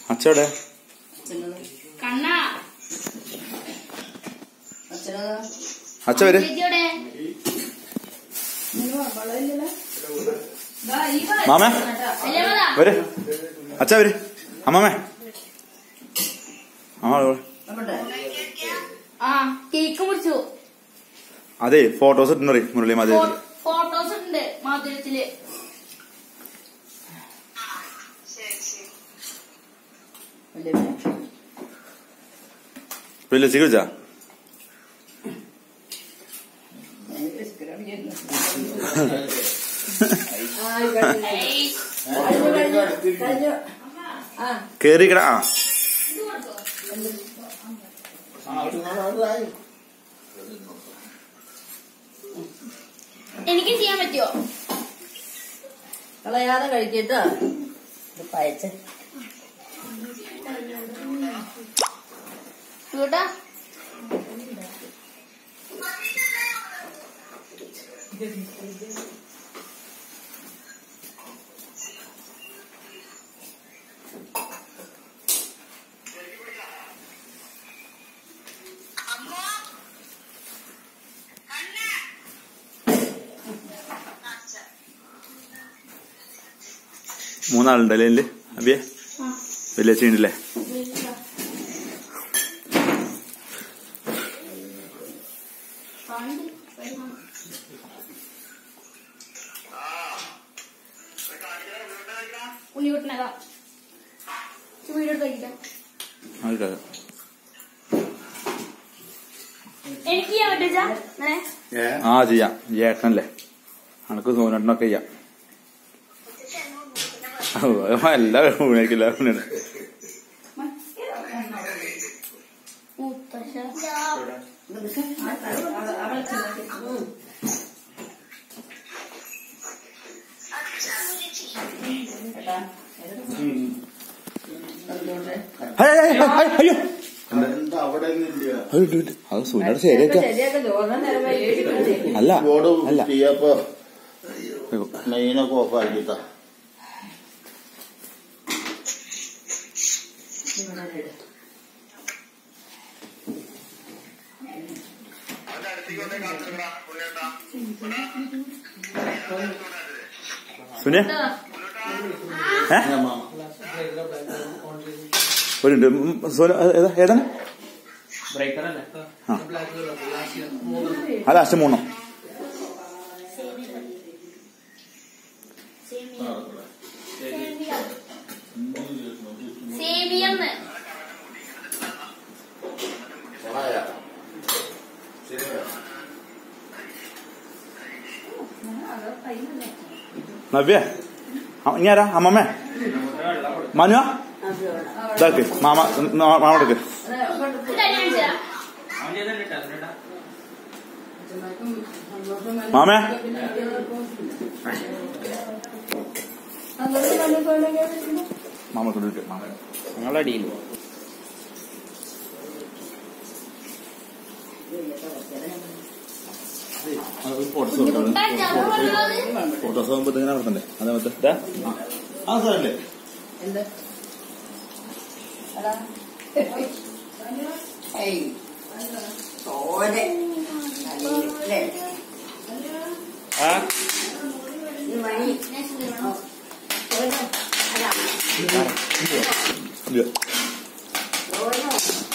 അച്ചവിടെ കണ്ണാ അച്ഛ വര് ചേച്ചിയോടെ മാമേ അല്ലേ മതാ വര് അച്ഛ വര് അമ്മാമേ അമ്മ ഇവിടെ. ആ കേക്ക് മുറിച്ചു അതെ ഫോട്ടോസ് ഇട്ടുണ്ടറി മുരളി മതി ഫോട്ടോസ് ഉണ്ട് മാധുര്യത്തില് വലിയ ചികിത്സ ഏയ്, കേറിക്കട ആ എനിക്ക് ചെയ്യാൻ പറ്റുമോ കളയാതെ കഴിച്ചിട്ട് പയച്ച് ചൂട്ടാ മൂന്നാളുണ്ടല്ലേ ഇതില് അബിയെ വലിയ ചീണ്ടല്ലേ ഉണ്ണിക്കുട്ടനതാ വീഡിയോ എടുത്ത് ആൾക്കാർ എനിക്ക് ചെയ്യാൻ പറ്റുച്ചാ ആ ചെയ്യാം ഏട്ടനല്ലേ അനക്ക് സോനട്ടനൊക്കെ ചെയ്യാം എല്ലാ ഊണേക്കില്ല ഊണാണ് മുത്തശ്ശ അയ്യോ എന്താ അവിടെ ഇല്ല അത് ഇട്ട് ഇട്ട്. അത് സൂനയുടെ ശരിയൊക്കെ ശരിയൊക്കെ ചോറിന് നേരം വൈകിട്ട് അല്ല ബോർഡ് അല്ല ചെയ്യപ്പോ അയ്യോ. മെയിനൊക്കെ ഓഫ് ആക്കിട്ടാ സുനെ ഏ ഒരു മിനിറ്റ്. ഉം, സോന ഏതാ ഏതാണ് ആ അത് ലാസ്റ്റ് മൂന്നും സേമിയെന്ന് നവ്യ ഇങ്ങാരാ അമ്മമ്മേ മനുവാ ഇതാക്ക് മാമ മാമ എടുക്ക് മാമേ മാമ കൊടുക്ക് മാമ ഞങ്ങളുടെ അടിയിൽ ഫോട്ടോസ് ആകുമ്പോ ഇങ്ങനെ നടത്തണ്ടേ അതേപോലത്തെ ആ സാറല്ലേ എന്ത് എടാ ഏയ് തോനെ അല്ലേ ആ ഇത് മണി തോനോ അല്ല ഇല്ല. തോനോ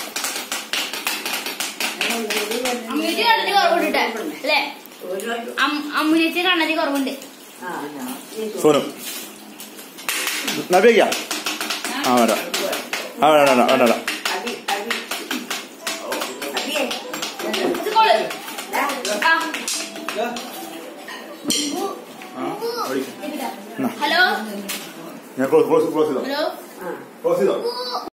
അമ്മൂറ്റി കണ്ണതി കുറവുണ്ട് അല്ലേ അമ്മൂറ്റി കണ്ണതി കുറവുണ്ട് ആ സോനു നവ്യ ആ വേണ്ട ആ വേണ്ട വേണ്ട വേണ്ട വേണ്ട അടി അടി അടിയേ ഇത് കോള് ആ എന്നാ. ഹലോ ഞാൻ ക്ലോസ് ക്ലോസ് ക്ലോസ് ചെയ്തോ ഹലോ ആ ക്ലോസ് ചെയ്തോ